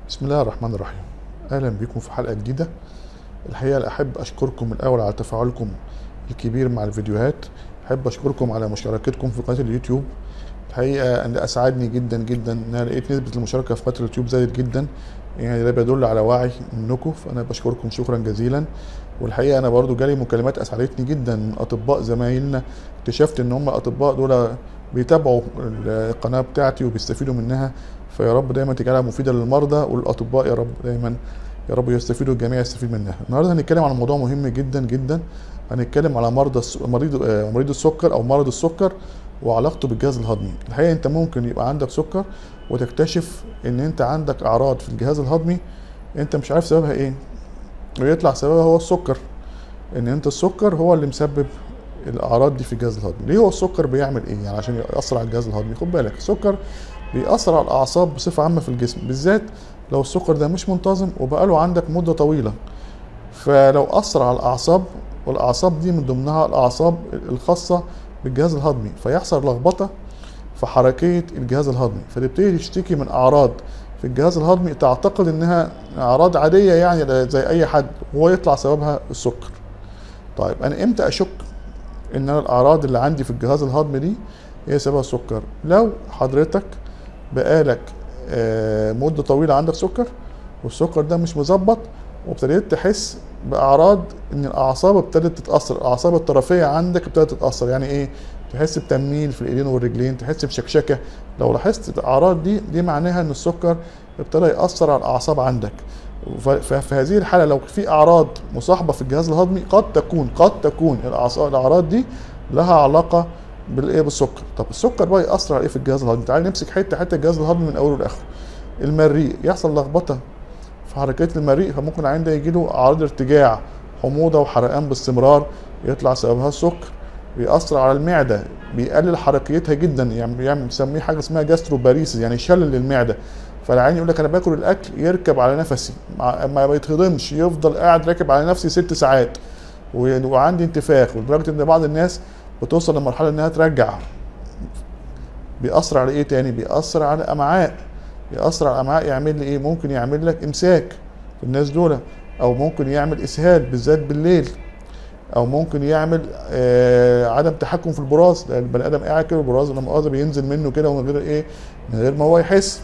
بسم الله الرحمن الرحيم اهلا بكم في حلقه جديده الحقيقه أنا احب اشكركم الاول على تفاعلكم الكبير مع الفيديوهات احب اشكركم على مشاركتكم في قناه اليوتيوب الحقيقه ان اسعدني جدا جدا ان انا لقيت نسبه المشاركه في قناه اليوتيوب زادت جدا يعني ده بيدل على وعي منكم فانا بشكركم شكرا جزيلا والحقيقه انا برضو جالي مكالمات اسعدتني جدا من اطباء زمايلنا اكتشفت ان هم الاطباء دول بيتابعوا القناه بتاعتي وبيستفيدوا منها فيا رب دايما تجعلها مفيده للمرضى والاطباء يا رب دايما يا رب يستفيدوا الجميع يستفيد منها النهارده هنتكلم عن موضوع مهم جدا جدا هنتكلم على مرضى الس- مريض آه، مريض السكر او مرض السكر وعلاقته بالجهاز الهضمي الحقيقه انت ممكن يبقى عندك سكر وتكتشف ان انت عندك اعراض في الجهاز الهضمي انت مش عارف سببها ايه ويطلع سببها هو السكر ان انت السكر هو اللي مسبب الاعراض دي في الجهاز الهضمي ليه هو السكر بيعمل ايه يعني عشان ياثر على الجهاز الهضمي خد بالك السكر بيأثر على الأعصاب بصفة عامة في الجسم بالذات لو السكر ده مش منتظم وبقاله عندك مدة طويلة فلو أثر على الأعصاب والأعصاب دي من ضمنها الأعصاب الخاصة بالجهاز الهضمي فيحصل لخبطة في حركية الجهاز الهضمي فتبتدي تشتكي من أعراض في الجهاز الهضمي تعتقد إنها أعراض عادية يعني زي أي حد وهو يطلع سببها السكر طيب أنا إمتى أشك إن أنا الأعراض اللي عندي في الجهاز الهضمي دي هي سببها السكر لو حضرتك بقالك آه، مدة طويلة عندك سكر والسكر ده مش مظبط وابتديت تحس بأعراض إن الأعصاب ابتدت تتأثر الأعصاب الطرفية عندك ابتدت تتأثر يعني إيه؟ تحس بتنميل في الإيدين والرجلين تحس بشكشكة لو لاحظت الأعراض دي دي معناها إن السكر ابتدى يأثر على الأعصاب عندك ف- ففي هذه الحالة لو في أعراض مصاحبة في الجهاز الهضمي قد تكون قد تكون الأعصاب الأعراض دي لها علاقة بالايه بالسكر طب السكر بقى ياثر على ايه في الجهاز الهضمي تعال نمسك حته حته الجهاز الهضمي من اوله لاخره المريء يحصل لخبطه في حركات المريء فممكن عنده يجي له اعراض ارتجاع حموضه وحرقان باستمرار يطلع سببها السكر بيأثر على المعدة بيقلل حركيتها جدا يعني يعني بنسميه حاجة اسمها جاستروباريسيس يعني شلل المعدة فالعين يقول لك انا باكل الاكل يركب على نفسي مع- ما بيتهضمش يفضل قاعد راكب على نفسي ست ساعات و- وعندي انتفاخ لدرجة ان بعض الناس بتوصل لمرحلة انها ترجع بيأثر على ايه تاني بيأثر على امعاء يأثر على الامعاء يعمل لي ايه ممكن يعمل لك امساك في الناس دول او ممكن يعمل اسهال بالذات بالليل او ممكن يعمل آه عدم تحكم في البراز لان البني ادم قاعد كده البراز لما مؤاخذه بينزل منه كده ومن غير ايه من غير ما هو يحس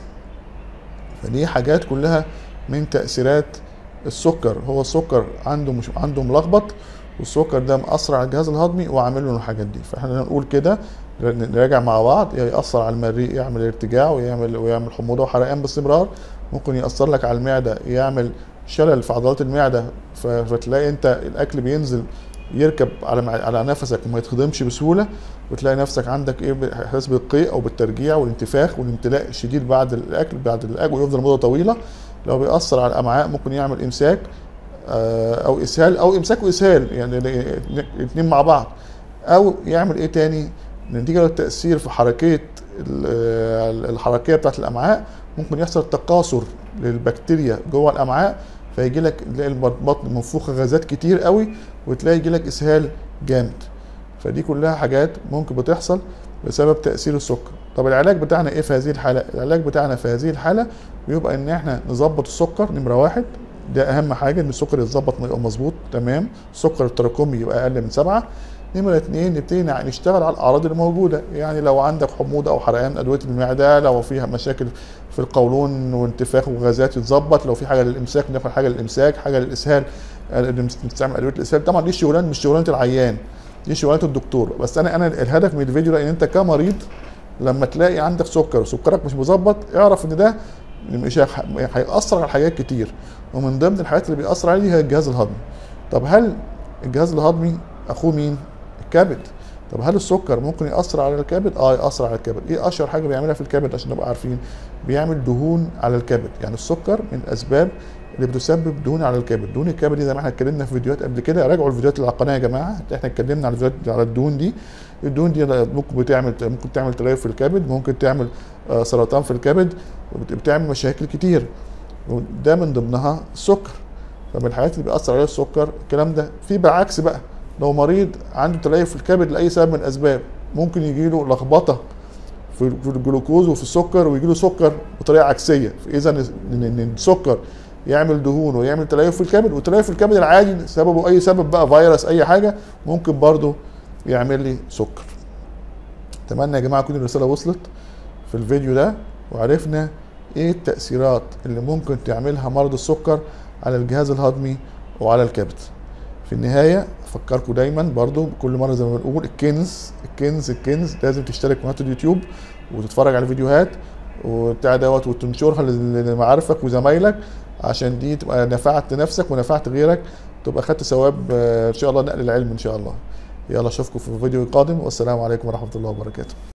فدي حاجات كلها من تأثيرات السكر هو السكر عنده مش عنده ملخبط والسكر ده مأثر على الجهاز الهضمي وعامل له الحاجات دي فاحنا نقول كده نراجع مع بعض يأثر على المريء يعمل ارتجاع ويعمل ويعمل حموضه وحرقان باستمرار ممكن يأثر لك على المعدة يعمل شلل في عضلات المعدة ف- فتلاقي انت الاكل بينزل يركب على مع- على نفسك وما يتهضمش بسهوله وتلاقي نفسك عندك ايه احساس بالقيء او بالترجيع والانتفاخ والامتلاء الشديد بعد الاكل بعد الاكل ويفضل مده طويله لو بيأثر على الامعاء ممكن يعمل امساك آه، او اسهال او امساك واسهال يعني الاثنين مع بعض او يعمل ايه تاني نتيجه للتاثير في حركيه ال- الحركيه بتاعت الامعاء ممكن يحصل تكاثر للبكتيريا جوه الامعاء فيجي لك تلاقي البطن منفوخه غازات كتير قوي وتلاقي يجي لك اسهال جامد فدي كلها حاجات ممكن بتحصل بسبب تاثير السكر طب العلاج بتاعنا ايه في هذه الحاله العلاج بتاعنا في هذه الحاله بيبقى ان احنا نظبط السكر نمره واحد ده اهم حاجه ان السكر يتظبط يبقى مظبوط تمام السكر التراكمي يبقى اقل من سبعة نمرة اتنين نبتدي نع- نشتغل على الأعراض اللي موجودة يعني لو عندك حموضة أو حرقان أدوية المعدة لو فيها مشاكل في القولون وانتفاخ وغازات يتظبط لو في حاجة للإمساك ناخد حاجة للإمساك حاجة للإسهال آه، نستعمل أدوية الإسهال طبعا دي شغلانة مش شغلانة العيان دي شغلانة الدكتور بس أنا أنا الهدف من الفيديو ده إن أنت كمريض لما تلاقي عندك سكر وسكرك مش مظبط اعرف ان ده مش هيخ- هيأثر على حاجات كتير ومن ضمن الحاجات اللي بيأثر عليه هي الجهاز الهضمي طب هل الجهاز الهضمي اخوه مين الكبد طب هل السكر ممكن يأثر على الكبد اه يأثر على الكبد ايه اشهر حاجه بيعملها في الكبد عشان نبقى عارفين بيعمل دهون على الكبد يعني السكر من الاسباب اللي بتسبب دهون على الكبد دهون الكبد دي زي ما احنا اتكلمنا في فيديوهات قبل كده راجعوا الفيديوهات اللي على القناه يا جماعه احنا اتكلمنا على الفيديوهات على الدهون دي الدهون دي ممكن بتعمل ممكن تعمل تليف في الكبد ممكن تعمل آه، سرطان في الكبد وبت- بتعمل مشاكل كتير وده من ضمنها السكر فمن الحاجات اللي بيأثر عليها السكر الكلام ده في بالعكس بقى لو مريض عنده تليف في الكبد لاي سبب من الاسباب ممكن يجي له لخبطه في في الجلوكوز وفي السكر ويجي له سكر بطريقه عكسيه اذا ان إن السكر يعمل دهون ويعمل تليف في الكبد والتليف في الكبد العادي سببه اي سبب بقى فيروس اي حاجه ممكن برضه يعمل لي سكر اتمنى يا جماعه تكون الرساله وصلت في الفيديو ده وعرفنا ايه التاثيرات اللي ممكن تعملها مرض السكر على الجهاز الهضمي وعلى الكبد في النهايه افكركم دايما برضو كل مره زي ما بنقول الكنز الكنز الكنز لازم تشترك في قناه اليوتيوب وتتفرج على الفيديوهات وبتاع دوت وتنشرها لمعارفك وزمايلك عشان دي تبقى نفعت نفسك ونفعت غيرك تبقى خدت ثواب آه، ان شاء الله نقل العلم ان شاء الله يلا اشوفكم في الفيديو القادم والسلام عليكم ورحمه الله وبركاته